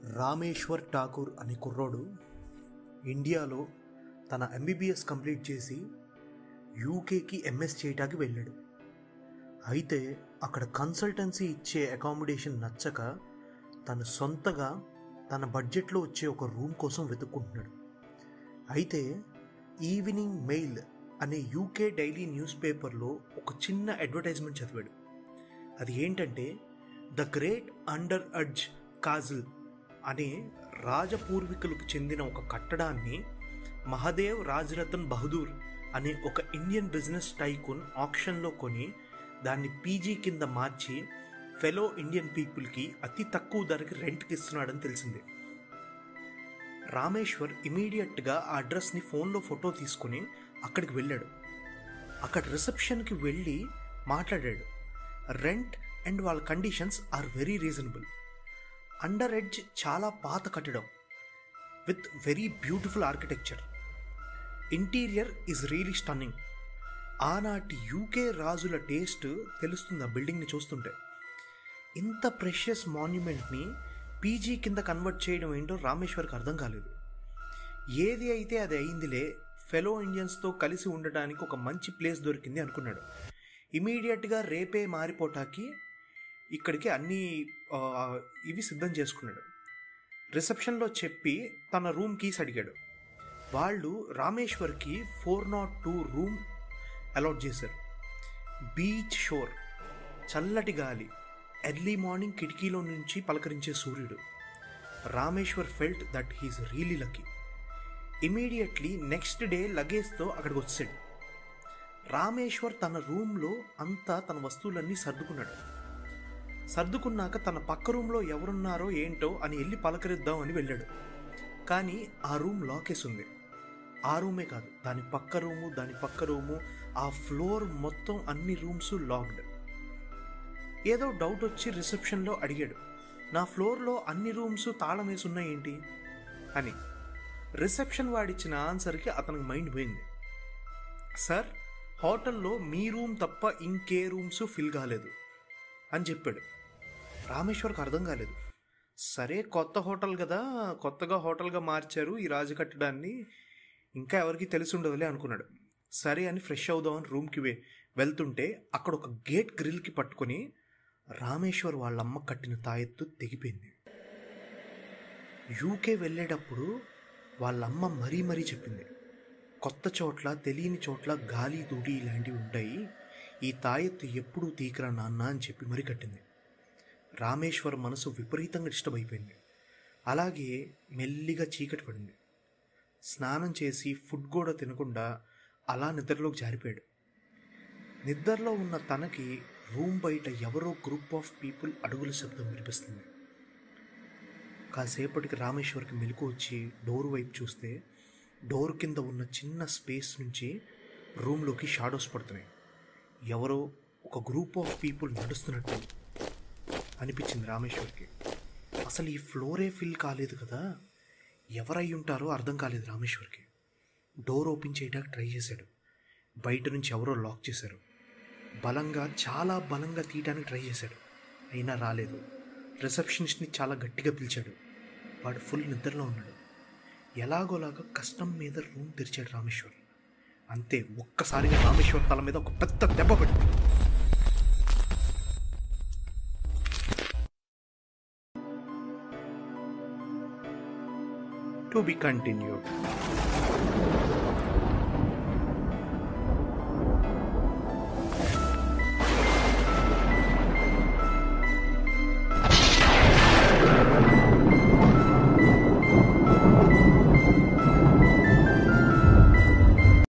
రామేశ్వర్ ఠాకూర్ అనే కుర్రోడు ఇండియాలో తన ఎంబీబీఎస్ కంప్లీట్ చేసి యూకేకి ఎంఎస్ చేయటానికి వెళ్ళాడు అయితే అక్కడ కన్సల్టెన్సీ ఇచ్చే అకామిడేషన్ నచ్చక తను సొంతగా తన బడ్జెట్లో వచ్చే ఒక రూమ్ కోసం వెతుక్కుంటున్నాడు అయితే ఈవినింగ్ మెయిల్ అనే యూకే డైలీ న్యూస్ పేపర్లో ఒక చిన్న అడ్వర్టైజ్మెంట్ చదివాడు అది ఏంటంటే the great under edge castle అనే రాజపూర్వీకులకు చెందిన ఒక కట్టడాన్ని మహదేవ్ రాజరతన్ బహదూర్ అనే ఒక ఇండియన్ బిజినెస్ టైకూన్ ఆప్షన్లో కొని దాన్ని పీజీ కింద మార్చి ఫెలో ఇండియన్ పీపుల్కి అతి తక్కువ ధరకి రెంట్కి ఇస్తున్నాడని తెలిసింది రామేశ్వర్ ఇమీడియట్గా ఆ అడ్రస్ని ఫోన్లో ఫోటో తీసుకుని అక్కడికి వెళ్ళాడు అక్కడ రిసెప్షన్కి వెళ్ళి మాట్లాడాడు రెంట్ అండ్ వాళ్ళ conditions are very reasonable under edge చాలా పాత కట్టడం with very beautiful architecture interior is really stunning ఆనాటి యూకే రాజుల టేస్ట్ తెలుస్తుంది ఆ బిల్డింగ్ని చూస్తుంటే ఇంత ప్రెషియస్ మాన్యుమెంట్ని పీజీ కింద కన్వర్ట్ చేయడం ఏంటో రామేశ్వర్కి అర్థం కాలేదు ఏది అయితే అది అయిందిలే ఫెలో ఇండియన్స్తో కలిసి ఉండడానికి ఒక మంచి ప్లేస్ దొరికింది అనుకున్నాడు ఇమీడియట్గా రేపే మారిపోటాకి ఇక్కడికి అన్ని ఆ, ఇవి సిద్ధం చేసుకున్నాడు రిసెప్షన్లో చెప్పి తన రూమ్ కీస్ అడిగాడు వాళ్ళు రామేశ్వర్కి four naught two room allot చేశారు బీచ్ షోర్ చల్లటి గాలి ఎర్లీ మార్నింగ్ కిటికీలో నుంచి పలకరించే సూర్యుడు Rameshwar felt that he's really lucky immediately next day లగేజ్తో అక్కడికి వచ్చాడు రామేశ్వర్ తన రూమ్లో అంతా తన వస్తువులన్నీ సర్దుకున్నాడు సర్దుకున్నాక తన పక్క రూమ్లో ఎవరున్నారో ఏంటో అని వెళ్ళి పలకరిద్దాం అని వెళ్ళాడు కానీ ఆ రూమ్ లాకేస్ ఉంది ఆ రూమే కాదు దాని పక్క రూము దాని పక్క రూము ఆ ఫ్లోర్ మొత్తం అన్ని రూమ్స్ లాక్డ్ ఏదో డౌట్ వచ్చి రిసెప్షన్లో అడిగాడు నా ఫ్లోర్లో అన్ని రూమ్స్ తాళం వేసి ఉన్నాయేంటి అని రిసెప్షన్ వాడిచ్చిన ఆన్సర్కి అతనికి మైండ్ పోయింది సార్ హోటల్లో మీ రూమ్ తప్ప ఇంకే రూమ్స్ ఫిల్ కాలేదు అని చెప్పాడు రామేశ్వర్కి అర్థం కాలేదు సరే కొత్త హోటల్ కదా కొత్తగా హోటల్గా మార్చారు ఈ రాజు కట్టడాన్ని ఇంకా ఎవరికి తెలిసి ఉండదులే అనుకున్నాడు సరే అని ఫ్రెష్ అవుదామని రూమ్కి వె వెళ్తుంటే అక్కడ ఒక గేట్ గ్రిల్కి పట్టుకొని రామేశ్వర్ వాళ్ళ అమ్మ కట్టిన తాయెత్తు తెగిపోయింది యూకే వెళ్ళేటప్పుడు వాళ్ళ అమ్మ మరీ మరీ చెప్పింది కొత్త చోట్ల తెలియని చోట్ల గాలి దూడి ఇలాంటివి ఉంటాయి ఈ తాయెత్తు ఎప్పుడూ తీకరా నాన్న అని చెప్పి మరీ కట్టింది రామేశ్వర్ మనసు విపరీతంగా డిస్టర్బ్ అయిపోయింది అలాగే మెల్లిగా చీకటి పడింది స్నానం చేసి ఫుడ్ కూడా తినకుండా అలా నిద్రలోకి జారిపోయాడు నిద్రలో ఉన్న తనకి రూమ్ బయట ఎవరో గ్రూప్ ఆఫ్ పీపుల్ అడుగుల శబ్దం వినిపిస్తుంది కాసేపటికి రామేశ్వర్కి మెలకు వచ్చి డోర్ వైపు చూస్తే డోర్ కింద ఉన్న చిన్న స్పేస్ నుంచి రూమ్లోకి షాడోస్ పడుతున్నాయి ఎవరో ఒక గ్రూప్ ఆఫ్ పీపుల్ నడుస్తున్నట్టు అనిపించింది రామేశ్వర్కి అసలు ఈ ఫ్లోరే ఫిల్ కాలేదు కదా ఎవరై ఉంటారో అర్థం కాలేదు రామేశ్వర్కి డోర్ ఓపెన్ చేయడానికి ట్రై చేశాడు బయట నుంచి ఎవరో లాక్ చేశారు బలంగా చాలా బలంగా తీయడానికి ట్రై చేశాడు అయినా రాలేదు రిసెప్షనిస్ట్ని చాలా గట్టిగా పిలిచాడు వాడు ఫుల్ నిద్రలో ఉన్నాడు ఎలాగోలాగా కష్టం మీద రూమ్ తెరిచాడు రామేశ్వర్ అంతే ఒక్కసారిగా రామేశ్వర్ తల మీద ఒక పెద్ద దెబ్బ పడింది టు బి కంటిన్యూడ్